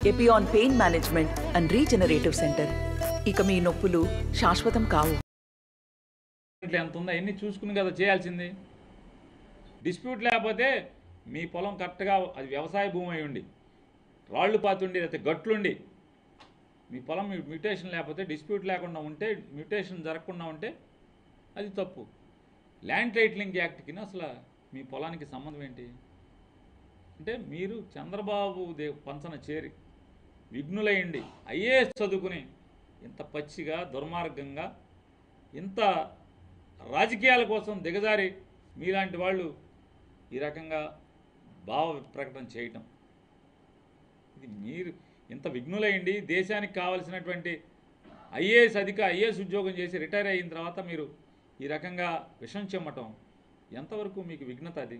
Epione pain management and regenerative centre ఇక మీ నొప్పులు శాశ్వతం కావు ఇట్లా ఎంత ఉందో అన్నీ చూసుకుని కదా చేయాల్సింది డిస్ప్యూట్ లేకపోతే మీ పొలం కరెక్ట్గా అది వ్యవసాయ భూమి అయి ఉండి రాళ్ళు పాతుండి లేకపోతే గట్లుండి మీ పొలం మ్యూటేషన్ లేకపోతే డిస్ప్యూట్ లేకుండా ఉంటే మ్యూటేషన్ జరగకుండా ఉంటే అది తప్పు ల్యాండ్ టైటిలింగ్ యాక్ట్కి అసలు మీ పొలానికి సంబంధం ఏంటి అంటే మీరు చంద్రబాబు దే పంచన చేరి విఘ్నులయ్యండి ఐఏఎస్ చదువుకుని ఇంత పచ్చిగా దుర్మార్గంగా ఇంత రాజకీయాల కోసం దిగజారి మీలాంటి వాళ్ళు ఈ రకంగా భావ ప్రకటన చేయటం ఇది మీరు ఇంత విఘ్నులయ్యండి దేశానికి కావలసినటువంటి ఐఏఎస్ అధిక ఐఏఎస్ ఉద్యోగం చేసి రిటైర్ అయిన తర్వాత మీరు ఈ రకంగా విషం చెమ్మటం ఎంతవరకు మీకు విఘ్నత అది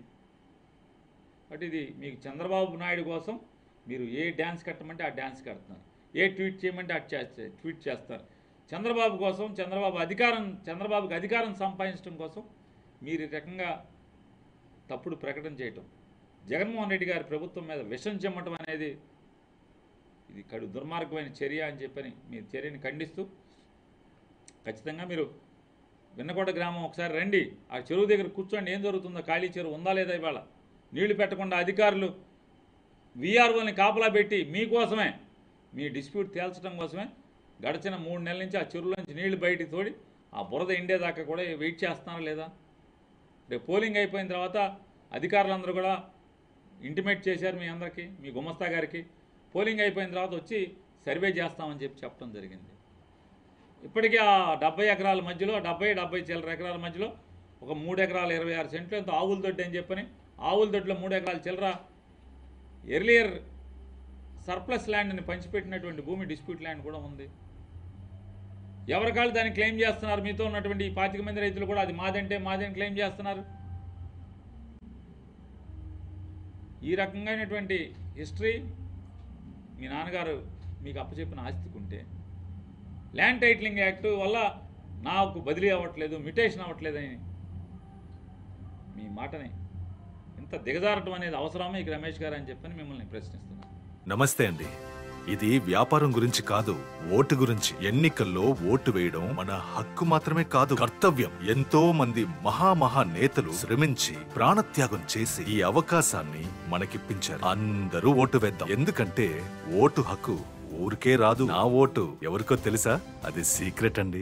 బట్ ఇది మీకు చంద్రబాబు నాయుడు కోసం మీరు ఏ డ్యాన్స్ కట్టమంటే ఆ డ్యాన్స్ కడుతున్నారు ఏ ట్వీట్ చేయమంటే ఆ చేస్తే ట్వీట్ చేస్తారు చంద్రబాబు కోసం చంద్రబాబు అధికారం చంద్రబాబుకి అధికారం సంపాదించడం కోసం మీరు ఈ రకంగా తప్పుడు ప్రకటన చేయటం జగన్మోహన్ రెడ్డి గారి ప్రభుత్వం మీద విషం చెమ్మటం అనేది ఇది కడు దుర్మార్గమైన చర్య అని చెప్పని మీ చర్యని ఖండిస్తూ ఖచ్చితంగా మీరు విన్నకోట గ్రామం ఒకసారి రండి ఆ చెరువు దగ్గర కూర్చోండి ఏం జరుగుతుందో ఖాళీ చెరువు ఉందా లేదా ఇవాళ నీళ్లు పెట్టకుండా అధికారులు వీఆర్ఓని కాపలా పెట్టి మీకోసమే మీ డిస్ప్యూట్ తేల్చడం కోసమే గడిచిన మూడు నెలల నుంచి ఆ చెరువులోంచి నీళ్లు బయటికి తోడి ఆ బురద ఎండేదాకా కూడా వెయిట్ చేస్తున్నారా లేదా రేపు పోలింగ్ అయిపోయిన తర్వాత అధికారులందరూ కూడా ఇంటిమేట్ చేశారు మీ అందరికీ మీ గుమస్తా గారికి పోలింగ్ అయిపోయిన తర్వాత వచ్చి సర్వే చేస్తామని చెప్పి చెప్పడం జరిగింది ఇప్పటికీ ఆ డెబ్బై ఎకరాల మధ్యలో డెబ్బై డెబ్బై చిల్లర ఎకరాల మధ్యలో ఒక మూడు ఎకరాల ఇరవై ఆరు సెంట్లు ఎంతో ఆవుల దొడ్డి అని చెప్పని ఆవుల దొడ్లో మూడు ఎకరాల చిల్లర ఎర్లియర్ సర్ప్లస్ ల్యాండ్ని పంచిపెట్టినటువంటి భూమి డిస్ప్యూట్ ల్యాండ్ కూడా ఉంది ఎవరికాళ్ళు దాన్ని క్లెయిమ్ చేస్తున్నారు మీతో ఉన్నటువంటి ఈ పాతిక మంది రైతులు కూడా అది మాదంటే మాదని క్లెయిమ్ చేస్తున్నారు ఈ రకంగానటువంటి హిస్టరీ మీ నాన్నగారు మీకు అప్పచెప్పిన ఆస్తికి ఉంటే ల్యాండ్ టైటిలింగ్ యాక్ట్ వల్ల నాకు బదిలీ అవ్వట్లేదు మ్యుటేషన్ అవ్వట్లేదని మీ మాటని ఇంత దిగజారటం అనేది అవసరమా ఇక రమేష్ గారు అని చెప్పని మిమ్మల్ని ప్రశ్నిస్తున్నాను నమస్తే అండి ఇది వ్యాపారం గురించి కాదు ఓటు గురించి ఎన్నికల్లో ఓటు వేయడం మన హక్కు మాత్రమే కాదు కర్తవ్యం ఎంతో మంది మహామహా నేతలు శ్రమించి ప్రాణత్యాగం చేసి ఈ అవకాశాన్ని మనకిప్పించారు అందరూ ఓటు వేద్దాం ఎందుకంటే ఓటు హక్కు ఊరికే రాదు నా ఓటు ఎవరికో తెలుసా అది సీక్రెట్ అండి